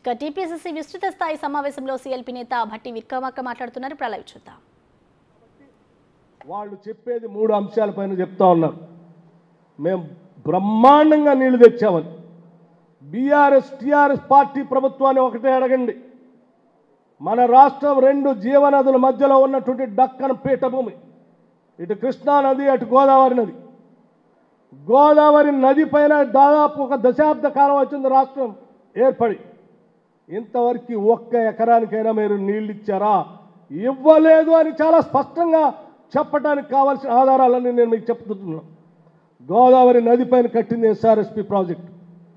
ఇక టీపీసీసీ విస్తృత స్థాయి సమావేశంలో సీఎల్పీ నేత భట్టి విక్రమార్క మాట్లాడుతున్నారు ప్రళయ్ చూద్దాం వాళ్ళు చెప్పేది మూడు అంశాలపైన చెప్తా ఉన్నారు మేము బ్రహ్మాండంగా నీళ్లు తెచ్చామని బీఆర్ఎస్ టీఆర్ఎస్ పార్టీ ప్రభుత్వాన్ని ఒకటే అడగండి మన రాష్ట్రం రెండు జీవనదుల మధ్యలో ఉన్నటువంటి డక్కన్ పీఠభూమి ఇటు కృష్ణా నది అటు గోదావరి నది గోదావరి నది పైన దాదాపు ఒక దశాబ్ద కాలం వచ్చింది రాష్ట్రం ఏర్పడి ఇంతవరకు ఒక్క ఎకరానికైనా మీరు నీళ్ళు ఇచ్చారా ఇవ్వలేదు అని చాలా స్పష్టంగా చెప్పడానికి కావాల్సిన ఆధారాలన్నీ నేను మీకు చెప్తున్నాను గోదావరి నది పైన కట్టింది ఎస్ఆర్ఎస్పి ప్రాజెక్ట్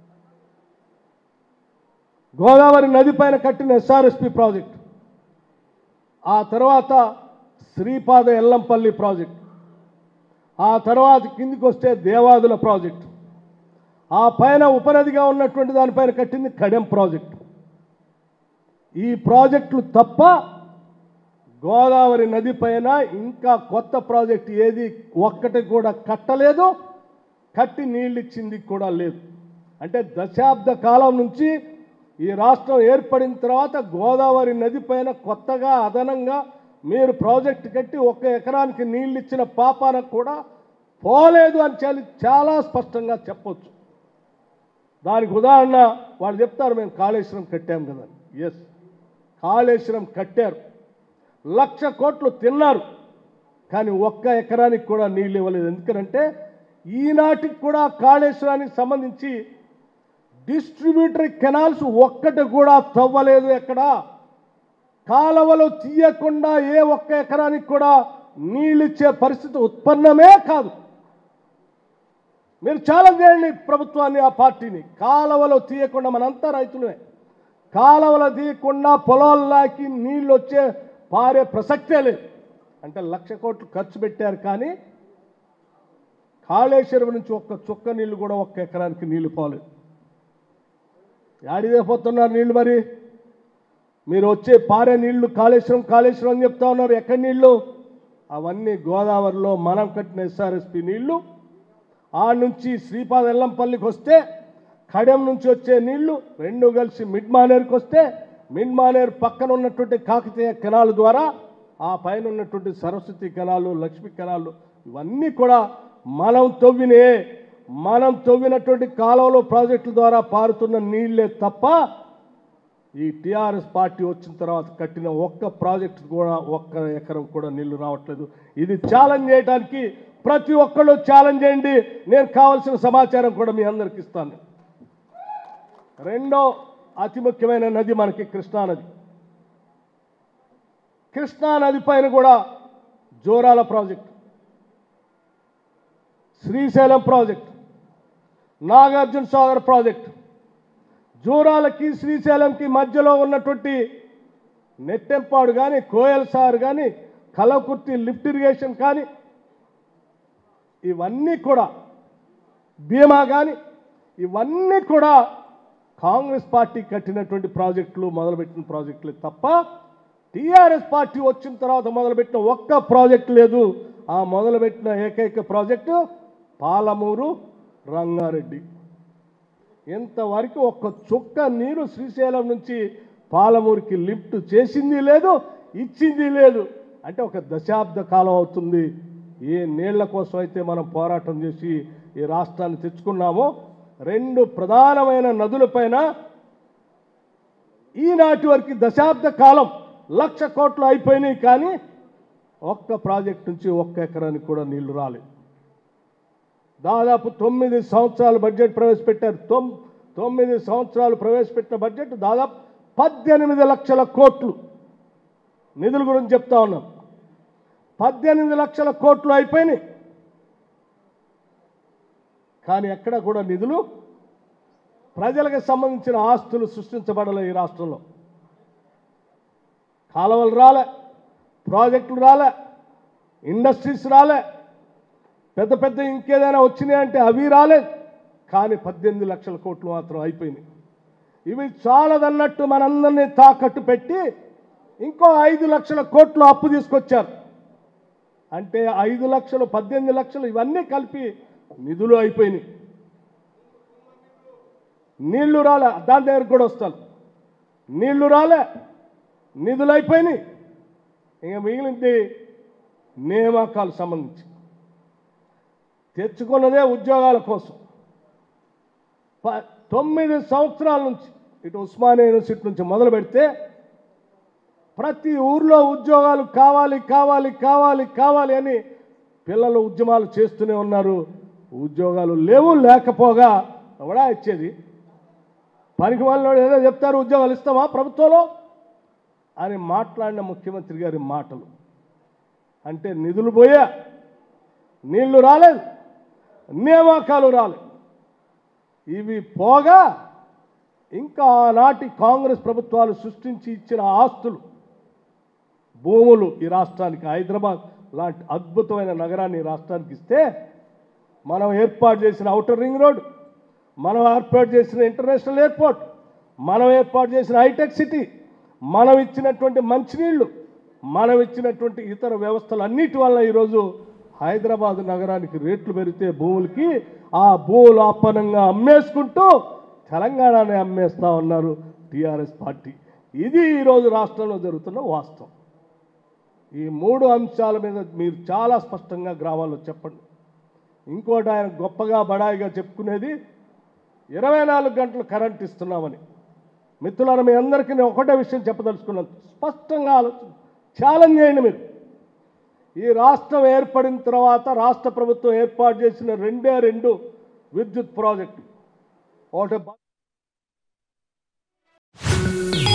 గోదావరి నది పైన కట్టిన ఎస్ఆర్ఎస్పి ప్రాజెక్ట్ ఆ తర్వాత శ్రీపాద ఎల్లంపల్లి ప్రాజెక్ట్ ఆ తర్వాత కిందికి వస్తే దేవాదుల ప్రాజెక్ట్ ఆ పైన ఉపనదిగా ఉన్నటువంటి దానిపైన కట్టింది కడెం ప్రాజెక్ట్ ఈ ప్రాజెక్టులు తప్ప గోదావరి నది పైన ఇంకా కొత్త ప్రాజెక్ట్ ఏది ఒక్కటి కూడా కట్టలేదు కట్టి నీళ్ళు ఇచ్చింది కూడా లేదు అంటే దశాబ్ద కాలం నుంచి ఈ రాష్ట్రం ఏర్పడిన తర్వాత గోదావరి నది పైన కొత్తగా అదనంగా మీరు ప్రాజెక్ట్ కట్టి ఒక్క ఎకరానికి నీళ్ళు ఇచ్చిన పాపాన కూడా పోలేదు అని చాలా చాలా స్పష్టంగా చెప్పొచ్చు దానికి ఉదాహరణ వాళ్ళు చెప్తారు మేము కాళేశ్వరం కట్టాం కదా ఎస్ కాళేశ్వరం కట్టారు లక్ష కోట్లు తిన్నారు కానీ ఒక్క ఎకరానికి కూడా నీళ్ళు ఇవ్వలేదు ఎందుకంటే ఈనాటికి కూడా కాళేశ్వరానికి సంబంధించి డిస్ట్రిబ్యూటరీ కెనాల్స్ ఒక్కటి కూడా తవ్వలేదు ఎక్కడ కాలవలు తీయకుండా ఏ ఒక్క ఎకరానికి కూడా నీళ్ళిచ్చే పరిస్థితి ఉత్పన్నమే కాదు మీరు ఛాలెంజ్ చేయండి ప్రభుత్వాన్ని ఆ పార్టీని కాలవలు తీయకుండా మనంతా రైతులే కాలవలు తీయకుండా పొలాల్లోకి నీళ్ళు వచ్చే పారే ప్రసక్తే లేదు అంటే లక్ష కోట్లు ఖర్చు పెట్టారు కానీ కాళేశ్వరం నుంచి ఒక్క చుక్క నీళ్లు కూడా ఒక్క ఎకరానికి నీళ్లు పోలేదు యాడిదే పోతున్నారు నీళ్లు మరి మీరు వచ్చే పారే నీళ్లు కాళేశ్వరం కాళేశ్వరం అని చెప్తా ఉన్నారు ఎక్కడి నీళ్లు అవన్నీ గోదావరిలో మనం కట్టిన ఎస్ఆర్ఎస్పి నీళ్లు ఆ నుంచి శ్రీపాద ఎల్లంపల్లికి వస్తే కడెం నుంచి వచ్చే నీళ్లు రెండు కలిసి మిడ్ మానేరుకి వస్తే మిడ్ మానేరు పక్కన ఉన్నటువంటి కాకతీయ కెనాల్ ద్వారా ఆ పైన ఉన్నటువంటి సరస్వతి కెనాలు లక్ష్మీ కెనాలు ఇవన్నీ కూడా మనం తవ్వినే మనం తవ్వినటువంటి కాలువలో ప్రాజెక్టుల ద్వారా పారుతున్న నీళ్లే తప్ప ఈ టీఆర్ఎస్ పార్టీ వచ్చిన తర్వాత కట్టిన ఒక్క ప్రాజెక్ట్ కూడా ఒక్క ఎకరం కూడా నీళ్లు రావట్లేదు ఇది ఛాలెంజ్ చేయడానికి ప్రతి ఒక్కళ్ళు ఛాలెంజ్ చేయండి నేను కావాల్సిన సమాచారం కూడా మీ అందరికి ఇస్తాను రెండో అతి ముఖ్యమైన నది మనకి కృష్ణా నది కృష్ణా నది పైన కూడా Jurala project Srisailam project Nagarjuna Sagar project జూరాలకి శ్రీశైలంకి మధ్యలో ఉన్నటువంటి నెట్టెంపాడు కానీ కోయల్ సార్ కానీ కలకుర్తి లిఫ్ట్ ఇరిగేషన్ కానీ ఇవన్నీ కూడా బీమా కానీ ఇవన్నీ కూడా కాంగ్రెస్ పార్టీ కట్టినటువంటి ప్రాజెక్టులు మొదలుపెట్టిన ప్రాజెక్టులే తప్ప టీఆర్ఎస్ పార్టీ వచ్చిన తర్వాత మొదలుపెట్టిన ఒక్క ప్రాజెక్టు లేదు ఆ మొదలుపెట్టిన ఏకైక ప్రాజెక్టు పాలమూరు రంగారెడ్డి ఇంతవరకు ఒక్క చుక్క నీరు శ్రీశైలం నుంచి పాలమూరుకి లిఫ్ట్ చేసింది లేదు ఇచ్చింది లేదు అంటే ఒక దశాబ్ద కాలం అవుతుంది ఏ నీళ్ల కోసం అయితే మనం పోరాటం చేసి ఈ రాష్ట్రాన్ని తెచ్చుకున్నామో రెండు ప్రధానమైన నదులపైన ఈనాటి వరకు దశాబ్ద కాలం లక్ష కోట్లు అయిపోయినాయి కానీ ఒక్క ప్రాజెక్ట్ నుంచి ఒక్క ఎకరానికి కూడా నీళ్లు రాలేదు దాదాపు తొమ్మిది సంవత్సరాలు బడ్జెట్ ప్రవేశపెట్టారు తొమ్ తొమ్మిది సంవత్సరాలు ప్రవేశపెట్టిన బడ్జెట్ దాదాపు పద్దెనిమిది లక్షల కోట్లు నిధుల గురించి చెప్తా ఉన్నాం పద్దెనిమిది లక్షల కోట్లు అయిపోయినాయి కానీ ఎక్కడ కూడా నిధులు ప్రజలకు సంబంధించిన ఆస్తులు సృష్టించబడలే ఈ రాష్ట్రంలో కాలువలు రాలే ప్రాజెక్టులు రాలే ఇండస్ట్రీస్ రాలే పెద్ద పెద్ద ఇంకేదైనా వచ్చినాయి అంటే అవి రాలేదు కానీ పద్దెనిమిది లక్షల కోట్లు మాత్రం అయిపోయినాయి ఇవి చాలదన్నట్టు మనందరినీ తాకట్టు పెట్టి ఇంకో ఐదు లక్షల కోట్లు అప్పు తీసుకొచ్చారు అంటే ఐదు లక్షలు పద్దెనిమిది లక్షలు ఇవన్నీ కలిపి నిధులు అయిపోయినాయి నీళ్లు రాలే దాని దగ్గర కూడా వస్తాను నీళ్లు రాలే నిధులు అయిపోయినాయి ఇంకా మిగిలింది నియామకాలు సంబంధించి తెచ్చుకున్నదే ఉద్యోగాల కోసం ప- తొమ్మిది సంవత్సరాల నుంచి ఇటు ఉస్మానియా యూనివర్సిటీ నుంచి మొదలు పెడితే ప్రతి ఊర్లో ఉద్యోగాలు కావాలి కావాలి కావాలి కావాలి అని పిల్లలు ఉద్యమాలు చేస్తూనే ఉన్నారు ఉద్యోగాలు లేవు లేకపోగా ఎవడా ఇచ్చేది పనికి వాళ్ళు ఏదో చెప్తారు ఉద్యోగాలు ఇస్తామా ప్రభుత్వంలో అని మాట్లాడిన ముఖ్యమంత్రి గారి మాటలు అంటే నిధులు పోయా నీళ్లు రాలేదు నియామకాలు రాలేదు ఇవి పోగా ఇంకా ఆనాటి కాంగ్రెస్ ప్రభుత్వాలు సృష్టించి ఇచ్చిన ఆస్తులు భూములు ఈ రాష్ట్రానికి హైదరాబాద్ లాంటి అద్భుతమైన నగరాన్ని ఈ రాష్ట్రానికి ఇస్తే మనం ఏర్పాటు చేసిన ఔటర్ రింగ్ రోడ్ మనం ఏర్పాటు చేసిన ఇంటర్నేషనల్ ఎయిర్పోర్ట్ మనం ఏర్పాటు చేసిన హైటెక్ సిటీ మనం ఇచ్చినటువంటి మంచినీళ్లు మనం ఇచ్చినటువంటి ఇతర వ్యవస్థలు అన్నిటి వల్ల ఈరోజు హైదరాబాద్ నగరానికి రేట్లు పెరిగితే భూములకి ఆ భూములు అప్పనంగా అమ్మేసుకుంటూ తెలంగాణని అమ్మేస్తా ఉన్నారు టీఆర్ఎస్ పార్టీ ఇది ఈరోజు రాష్ట్రంలో జరుగుతున్న వాస్తవం ఈ మూడు అంశాల మీద మీరు చాలా స్పష్టంగా గ్రామాల్లో చెప్పండి ఇంకోటి ఆయన గొప్పగా బడాయిగా చెప్పుకునేది ఇరవై నాలుగు గంటలు కరెంట్ ఇస్తున్నామని మిత్రులారా మీ అందరికీ నేను ఒకటే విషయం చెప్పదలుచుకున్నాను స్పష్టంగా ఆలోచన ఛాలెంజ్ చేయండి మీరు ఈ రాష్ట్రం ఏర్పడిన తర్వాత రాష్ట్ర ప్రభుత్వం ఏర్పాటు చేసిన రెండే రెండు విద్యుత్ ప్రాజెక్టు ఒకటి